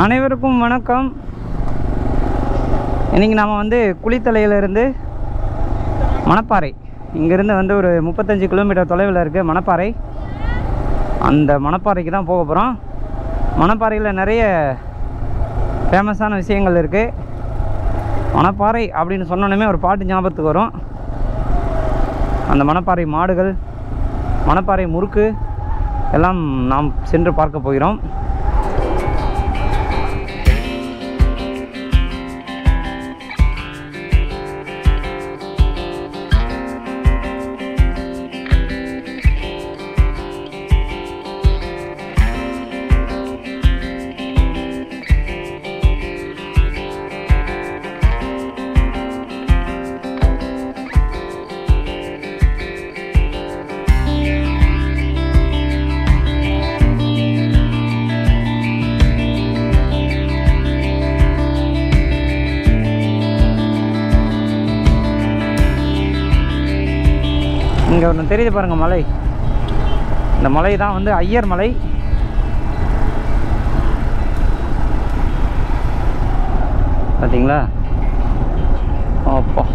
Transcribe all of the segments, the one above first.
அனைவருக்கும் வணக்கம் இன்றைக்கி நாம் வந்து குளித்தலையிலிருந்து மணப்பாறை இங்கேருந்து வந்து ஒரு முப்பத்தஞ்சு கிலோமீட்டர் தொலைவில் இருக்குது மணப்பாறை அந்த மணப்பாறைக்கு தான் போக போகிறோம் மணப்பாறையில் நிறைய ஃபேமஸான விஷயங்கள் இருக்குது மணப்பாறை அப்படின்னு சொன்னோன்னே ஒரு பாட்டு ஞாபகத்துக்கு வரும் அந்த மணப்பாறை மாடுகள் மணப்பாறை முறுக்கு எல்லாம் நாம் சென்று பார்க்க போகிறோம் இங்கே ஒன்று தெரியுது பாருங்கள் மலை இந்த மலை தான் வந்து ஐயர் மலை பார்த்தீங்களா அப்பா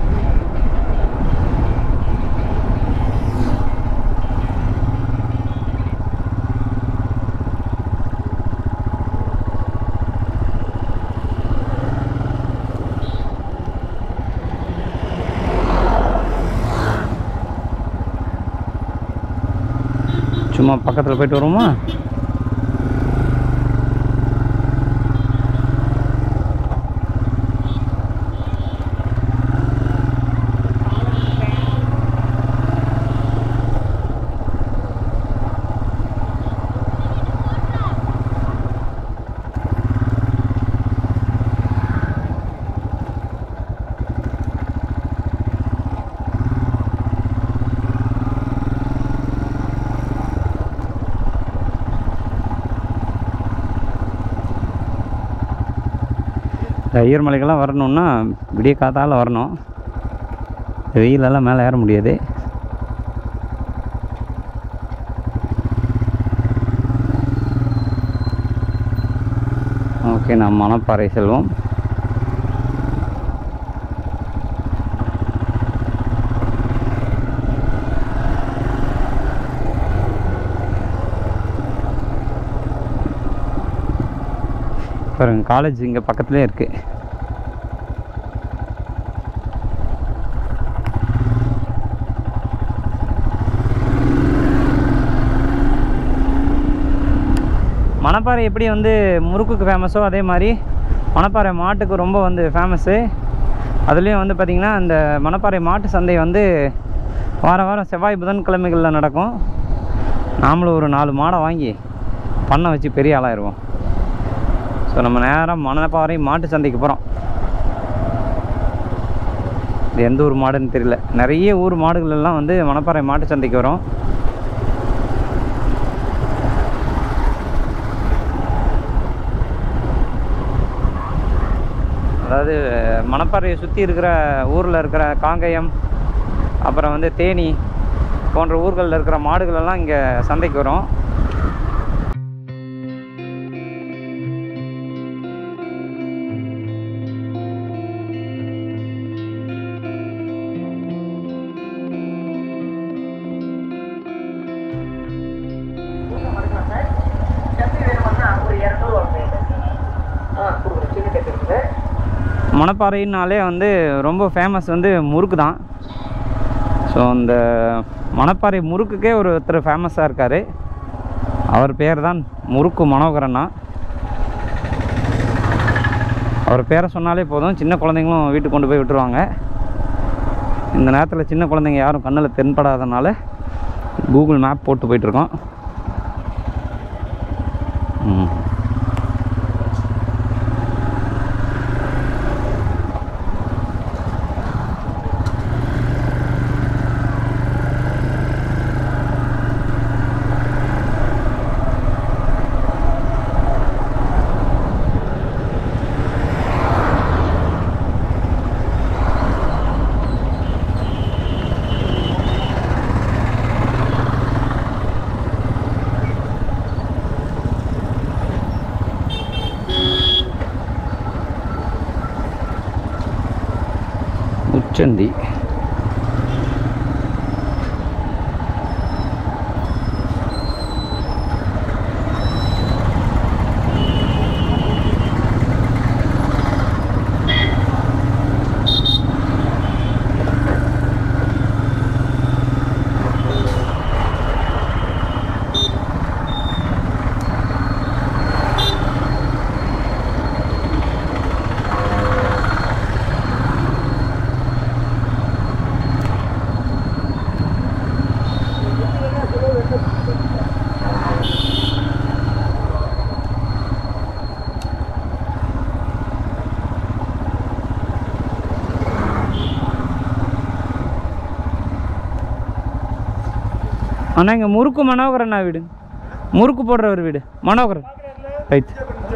சும்மா பக்கத்தில் போயிட்டு வருவோமா இந்த ஐயர் மலைக்கெல்லாம் வரணுன்னா விடிய காத்தால வரணும் இந்த வெயிலெல்லாம் மேலே ஏற முடியாது ஓகே நாம் மணப்பாறை செல்வோம் பாருங்க காலேஜ் இங்கே பக்கத்துலேயே இருக்குது மணப்பாறை எப்படி வந்து முறுக்குக்கு ஃபேமஸோ அதே மாதிரி மணப்பாறை மாட்டுக்கு ரொம்ப வந்து ஃபேமஸ்ஸு அதுலேயும் வந்து பார்த்திங்கன்னா இந்த மணப்பாறை மாட்டு சந்தை வந்து வார வாரம் செவ்வாய் புதன்கிழமைகளில் நடக்கும் நாமளும் ஒரு நாலு மாடை வாங்கி பண்ணை வச்சு பெரிய ஆளாயிருவோம் ஸோ நம்ம நேராக மணப்பாறை மாட்டு சந்தைக்கு போகிறோம் இது எந்த ஊர் மாடுன்னு தெரியல நிறைய ஊர் மாடுகள் எல்லாம் வந்து மணப்பாறை மாட்டு சந்தைக்கு வரும் அதாவது மணப்பாறையை சுற்றி இருக்கிற ஊரில் இருக்கிற காங்கயம் அப்புறம் வந்து தேனி போன்ற ஊர்களில் இருக்கிற மாடுகள் எல்லாம் இங்கே சந்தைக்கு வரும் மணப்பாறைனாலே வந்து ரொம்ப ஃபேமஸ் வந்து முறுக்கு தான் ஸோ அந்த மணப்பாறை முறுக்குக்கே ஒரு ஒருத்தர் ஃபேமஸாக இருக்கார் அவர் பேர் தான் முறுக்கு மனோகரண்ணா அவர் பேரை சொன்னாலே போதும் சின்ன குழந்தைங்களும் வீட்டுக்கு கொண்டு போய் விட்டுருவாங்க இந்த நேரத்தில் சின்ன குழந்தைங்க யாரும் கண்ணில் தென்படாதனால கூகுள் மேப் போட்டு போயிட்டுருக்கோம் ம் முச்சந்தி அண்ணா இங்கே முறுக்கு மனோகரண்ணா வீடு முறுக்கு போடுறவர் வீடு மனோகரன் ரைட்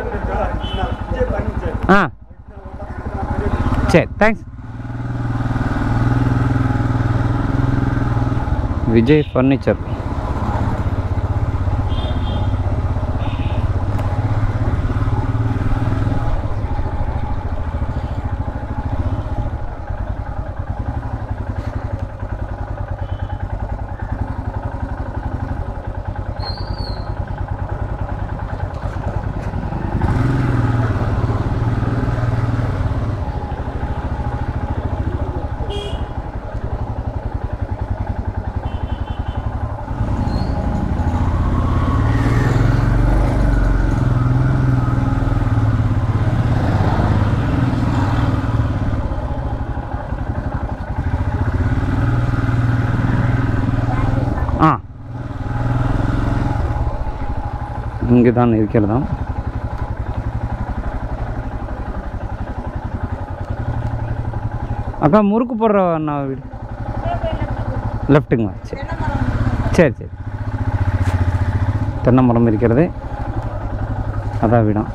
ஆ சரி தேங்க்ஸ் விஜய் ஃபர்னிச்சர் ஆ இங்கு தான் இருக்கிறதாம் அக்கா முறுக்கு போடுற அண்ணா வீடு லெஃப்ட்டுங்களா சரி சரி சரி தென்னை மரம் இருக்கிறது அதான் வீடம்